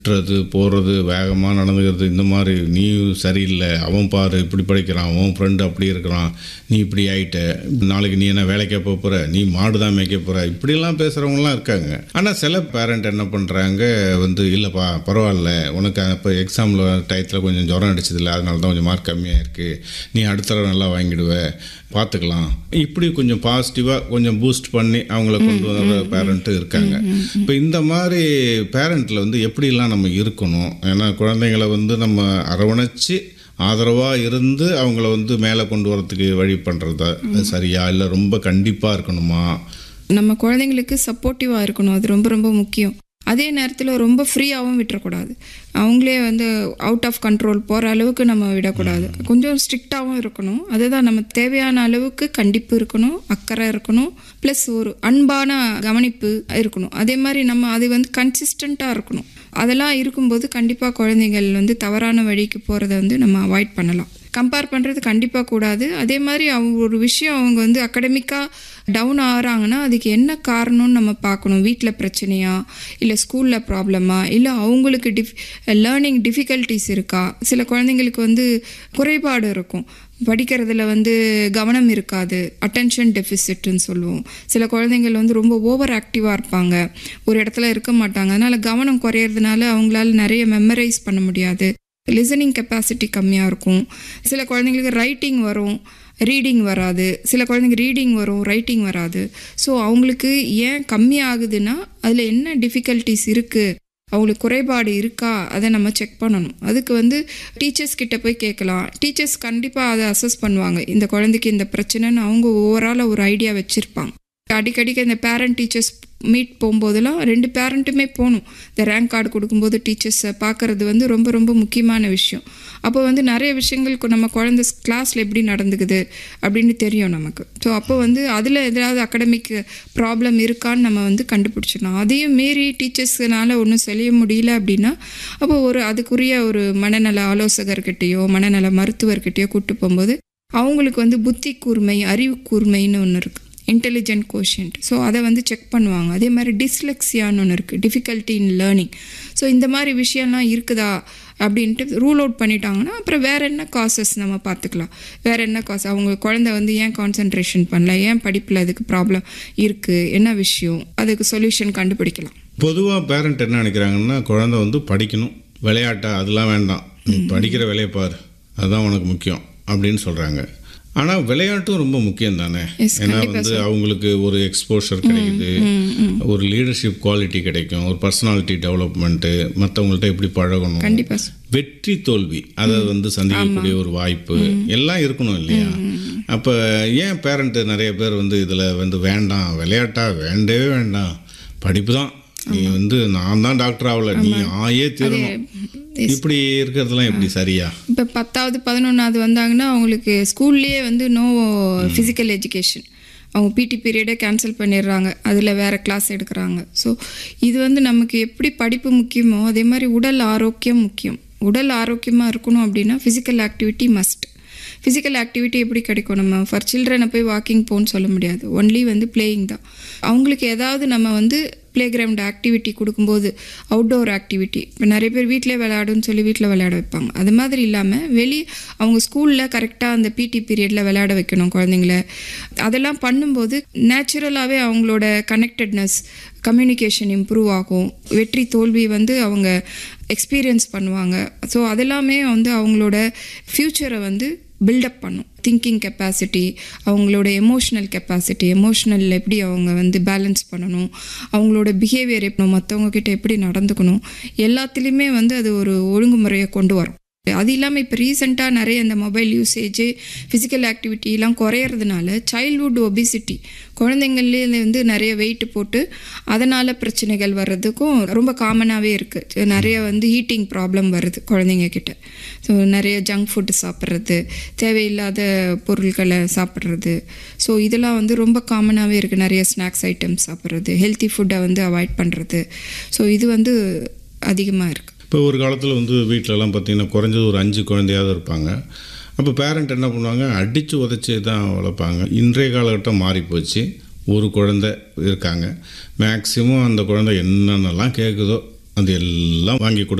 றது போகிறது வேகமாக நடந்துக்கிறது இந்த மாதிரி நீ சரியில்லை அவன் பாரு இப்படி படிக்கிறான் அவன் ஃப்ரெண்டு அப்படி இருக்கிறான் நீ இப்படி ஆயிட்ட நாளைக்கு நீ என்ன வேலைக்கே போக போகிற நீ மாடு தான் மேய்க்க போகிற இப்படிலாம் பேசுகிறவங்களாம் இருக்காங்க ஆனால் சில பேரண்ட் என்ன பண்ணுறாங்க வந்து இல்லைப்பா பரவாயில்ல உனக்கு இப்போ எக்ஸாமில் டயத்தில் கொஞ்சம் ஜுரம் அடிச்சதில்ல அதனால தான் கொஞ்சம் மார்க் கம்மியாக இருக்குது நீ அடுத்த தடவை நல்லா வாங்கிடுவ பார்த்துக்கலாம் இப்படி கொஞ்சம் பாசிட்டிவாக கொஞ்சம் பூஸ்ட் பண்ணி அவங்கள கொண்டு வர பேரண்ட்டு இருக்காங்க இப்போ இந்த மாதிரி பேரண்ட்டில் வந்து எப்படிலாம் நம்ம இருக்கணும் ஏன்னா குழந்தைங்கள வந்து நம்ம அரவணைச்சு ஆதரவாக இருந்து அவங்கள வந்து மேலே கொண்டு வரதுக்கு வழி பண்ணுறதா அது சரியா இல்லை ரொம்ப கண்டிப்பாக இருக்கணுமா நம்ம குழந்தைங்களுக்கு சப்போர்ட்டிவாக இருக்கணும் அது ரொம்ப ரொம்ப முக்கியம் அதே நேரத்தில் ரொம்ப ஃப்ரீயாகவும் விட்டுறக்கூடாது அவங்களே வந்து அவுட் ஆஃப் கண்ட்ரோல் போகிற அளவுக்கு நம்ம விடக்கூடாது கொஞ்சம் ஸ்ட்ரிக்டாகவும் இருக்கணும் அதுதான் நம்ம தேவையான அளவுக்கு கண்டிப்பு இருக்கணும் அக்கறை இருக்கணும் ப்ளஸ் ஒரு அன்பான கவனிப்பு இருக்கணும் அதே மாதிரி நம்ம அது வந்து கன்சிஸ்டண்ட்டாக இருக்கணும் அதெல்லாம் இருக்கும்போது கண்டிப்பாக குழந்தைகள் வந்து தவறான வழிக்கு போகிறத வந்து நம்ம அவாய்ட் பண்ணலாம் கம்பேர் பண்ணுறது கண்டிப்பாக கூடாது அதே மாதிரி அவங்க ஒரு விஷயம் அவங்க வந்து அகடமிக்காக டவுன் ஆகிறாங்கன்னா அதுக்கு என்ன காரணம்னு நம்ம பார்க்கணும் வீட்டில் பிரச்சனையா இல்லை ஸ்கூலில் ப்ராப்ளமா இல்லை அவங்களுக்கு டிஃப் லேர்னிங் டிஃபிகல்ட்டிஸ் இருக்கா சில குழந்தைங்களுக்கு வந்து குறைபாடு இருக்கும் படிக்கிறதுல வந்து கவனம் இருக்காது அட்டென்ஷன் டெஃபிசிட்னு சொல்லுவோம் சில குழந்தைங்கள் வந்து ரொம்ப ஓவர் ஆக்டிவாக இருப்பாங்க ஒரு இடத்துல இருக்க மாட்டாங்க அதனால் கவனம் குறையிறதுனால அவங்களால நிறைய மெமரைஸ் பண்ண முடியாது லிசனிங் கெப்பாசிட்டி கம்மியாக இருக்கும் சில குழந்தைங்களுக்கு ரைட்டிங் வரும் ரீடிங் வராது சில குழந்தைங்க ரீடிங் வரும் ரைட்டிங் வராது ஸோ அவங்களுக்கு ஏன் கம்மி ஆகுதுன்னா அதில் என்ன டிஃபிகல்ட்டிஸ் இருக்குது அவங்களுக்கு குறைபாடு இருக்கா அதை நம்ம செக் பண்ணணும் அதுக்கு வந்து டீச்சர்ஸ் கிட்ட போய் கேட்கலாம் டீச்சர்ஸ் கண்டிப்பாக அதை அசஸ் பண்ணுவாங்க இந்த குழந்தைக்கு இந்த பிரச்சனைன்னு அவங்க ஓவராலாக ஒரு ஐடியா வச்சுருப்பாங்க அடிக்கடிக்கு இந்த பேரண்ட் டீச்சர்ஸ் மீட் போகும்போதெல்லாம் ரெண்டு பேரண்ட்டுமே போகணும் இந்த ரேங்க் கார்டு கொடுக்கும்போது டீச்சர்ஸை பார்க்குறது வந்து ரொம்ப ரொம்ப முக்கியமான விஷயம் அப்போ வந்து நிறைய விஷயங்களுக்கு நம்ம குழந்தை கிளாஸில் எப்படி நடந்துக்குது அப்படின்னு தெரியும் நமக்கு ஸோ அப்போ வந்து அதில் ஏதாவது அகடமிக் ப்ராப்ளம் இருக்கான்னு நம்ம வந்து கண்டுபிடிச்சிடலாம் அதையும் மீறி டீச்சர்ஸ்னால ஒன்றும் செய்ய முடியல அப்படின்னா அப்போ ஒரு அதுக்குரிய ஒரு மனநல ஆலோசகர்கிட்டயோ மனநல மருத்துவர்கிட்டயோ கூப்பிட்டு போகும்போது அவங்களுக்கு வந்து புத்தி கூர்மை அறிவு கூர்மைன்னு ஒன்று இருக்குது இன்டெலிஜென்ட் கோஷன்ட் ஸோ அதை வந்து செக் பண்ணுவாங்க அதே மாதிரி டிஸ்லெக்ஸியான்னு ஒன்று இருக்குது டிஃபிகல்ட்டி இன் லேர்னிங் ஸோ இந்த மாதிரி விஷயம்லாம் இருக்குதா அப்படின்ட்டு ரூல் அவுட் பண்ணிட்டாங்கன்னா அப்புறம் வேறு என்ன காசஸ் நம்ம பார்த்துக்கலாம் வேறு என்ன காசு அவங்க குழந்தை வந்து ஏன் கான்சென்ட்ரேஷன் பண்ணல ஏன் படிப்பில் அதுக்கு ப்ராப்ளம் இருக்குது என்ன விஷயம் அதுக்கு சொல்யூஷன் கண்டுபிடிக்கலாம் பொதுவாக பேரண்ட் என்ன நினைக்கிறாங்கன்னா குழந்தை வந்து படிக்கணும் விளையாட்டா அதெல்லாம் வேண்டாம் நீ படிக்கிற வேலையை பாரு அதுதான் உனக்கு முக்கியம் அப்படின்னு சொல்கிறாங்க ஆனால் விளையாட்டும் ரொம்ப முக்கியம் தானே Yes, ஏன்னா வந்து அவங்களுக்கு ஒரு எக்ஸ்போஷர் கிடைக்குது ஒரு லீடர்ஷிப் குவாலிட்டி கிடைக்கும் ஒரு பர்சனாலிட்டி டெவலப்மெண்ட்டு மற்றவங்கள்ட்ட எப்படி பழகணும் கண்டிப்பாக வெற்றி தோல்வி அதை வந்து சந்திக்கக்கூடிய ஒரு வாய்ப்பு எல்லாம் இருக்கணும் இல்லையா அப்போ ஏன் பேரண்ட்டு நிறைய பேர் வந்து இதில் வந்து வேண்டாம் விளையாட்டா வேண்டவே வேண்டாம் படிப்பு தான் நீ வந்து நான் தான் டாக்டர் ஆகல நீ ஆயே தீரணும் இப்படி இருக்கிறதுலாம் எப்படி சரியா இப்போ பத்தாவது பதினொன்றாவது வந்தாங்கன்னா அவங்களுக்கு ஸ்கூல்லேயே வந்து நோ ஃபிசிக்கல் எஜுகேஷன் அவங்க பிடி பீரியடை கேன்சல் பண்ணிடுறாங்க அதில் வேறு கிளாஸ் எடுக்கிறாங்க ஸோ இது வந்து நமக்கு எப்படி படிப்பு முக்கியமோ அதே மாதிரி உடல் ஆரோக்கியம் முக்கியம் உடல் ஆரோக்கியமாக இருக்கணும் அப்படின்னா physical activity must physical activity எப்படி கிடைக்கும் நம்ம ஃபார் சில்ட்ரனை போய் வாக்கிங் போன்னு சொல்ல முடியாது ஒன்லி வந்து பிளேயிங் தான் அவங்களுக்கு ஏதாவது நம்ம வந்து ப்ளே கிரவுண்ட் ஆக்டிவிட்டி கொடுக்கும்போது அவுட்டோர் ஆக்டிவிட்டி இப்போ நிறைய பேர் வீட்டிலே விளையாடுன்னு சொல்லி வீட்டில் விளையாட வைப்பாங்க அது மாதிரி இல்லாமல் வெளியே அவங்க ஸ்கூலில் கரெக்டாக அந்த பிடி பீரியடில் விளையாட வைக்கணும் குழந்தைங்கள அதெல்லாம் பண்ணும்போது நேச்சுரலாகவே அவங்களோட கனெக்டட்னஸ் கம்யூனிகேஷன் இம்ப்ரூவ் ஆகும் வெற்றி தோல்வி வந்து அவங்க எக்ஸ்பீரியன்ஸ் பண்ணுவாங்க ஸோ அதெல்லாமே வந்து அவங்களோட ஃப்யூச்சரை வந்து பில்டப் பண்ணும் திங்கிங் கெப்பாசிட்டி அவங்களோட எமோஷ்னல் கெப்பாசிட்டி எமோஷ்னல் எப்படி அவங்க வந்து பேலன்ஸ் பண்ணணும் அவங்களோட பிஹேவியர் எப்படி மற்றவங்க கிட்ட எப்படி நடந்துக்கணும் எல்லாத்துலேயுமே வந்து அது ஒரு ஒழுங்குமுறையை கொண்டு வரும் அது இல்லாமல் இப்போ ரீசெண்டாக நிறைய இந்த மொபைல் யூசேஜ் ஃபிசிக்கல் ஆக்டிவிட்டிலாம் குறையிறதுனால சைல்ட்ஹுட் ஒபிசிட்டி குழந்தைங்கள்லேயே வந்து நிறைய வெயிட் போட்டு அதனால் பிரச்சனைகள் வர்றதுக்கும் ரொம்ப காமனாகவே இருக்குது நிறைய வந்து ஹீட்டிங் ப்ராப்ளம் வருது குழந்தைங்க கிட்ட ஸோ நிறைய ஜங்க் ஃபுட்டு சாப்பிட்றது தேவையில்லாத பொருட்களை சாப்பிட்றது ஸோ இதெல்லாம் வந்து ரொம்ப காமனாகவே இருக்குது நிறைய ஸ்நாக்ஸ் ஐட்டம்ஸ் சாப்பிட்றது ஹெல்த்தி ஃபுட்டை வந்து அவாய்ட் பண்ணுறது ஸோ இது வந்து அதிகமாக இருக்குது இப்போ ஒரு காலத்தில் வந்து வீட்டிலலாம் பார்த்தீங்கன்னா குறைஞ்சது ஒரு அஞ்சு குழந்தையாவது இருப்பாங்க அப்போ பேரண்ட் என்ன பண்ணுவாங்க அடித்து உதச்சி தான் வளர்ப்பாங்க இன்றைய காலகட்டம் மாறி போச்சு ஒரு குழந்தை இருக்காங்க மேக்ஸிமம் அந்த குழந்தை என்னென்னலாம் கேட்குதோ அது எல்லாம் வாங்கி கொடு